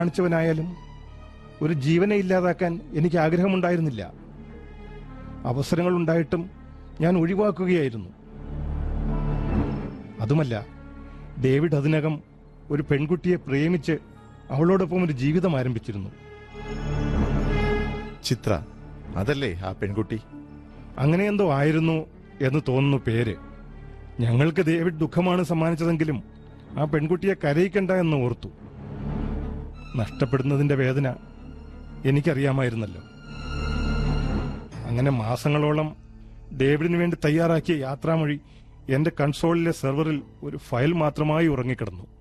കാണിച്ചവനായാലും ഒരു ജീവനെ ഇല്ലാതാക്കാൻ എനിക്ക് ആഗ്രഹമുണ്ടായിരുന്നില്ല അവസരങ്ങൾ ഉണ്ടായിട്ടും ഞാൻ ഒഴിവാക്കുകയായിരുന്നു അതുമല്ല ഡേവിഡ് അതിനകം ഒരു പെൺകുട്ടിയെ പ്രേമിച്ച് അവളോടൊപ്പം ഒരു ജീവിതം ആരംഭിച്ചിരുന്നു ചിത്ര അതല്ലേ ആ പെൺകുട്ടി അങ്ങനെയെന്തോ ആയിരുന്നു എന്ന് തോന്നുന്നു പേര് ഞങ്ങൾക്ക് ഡേവിഡ് ദുഃഖമാണ് സമ്മാനിച്ചതെങ്കിലും ആ പെൺകുട്ടിയെ കരയിക്കണ്ട എന്ന് ഓർത്തു നഷ്ടപ്പെടുന്നതിന്റെ വേദന എനിക്കറിയാമായിരുന്നല്ലോ അങ്ങനെ മാസങ്ങളോളം ഡേവിഡിന് വേണ്ടി തയ്യാറാക്കിയ യാത്രാമൊഴി എന്റെ കൺസോളിലെ സെർവറിൽ ഒരു ഫയൽ മാത്രമായി ഉറങ്ങിക്കിടന്നു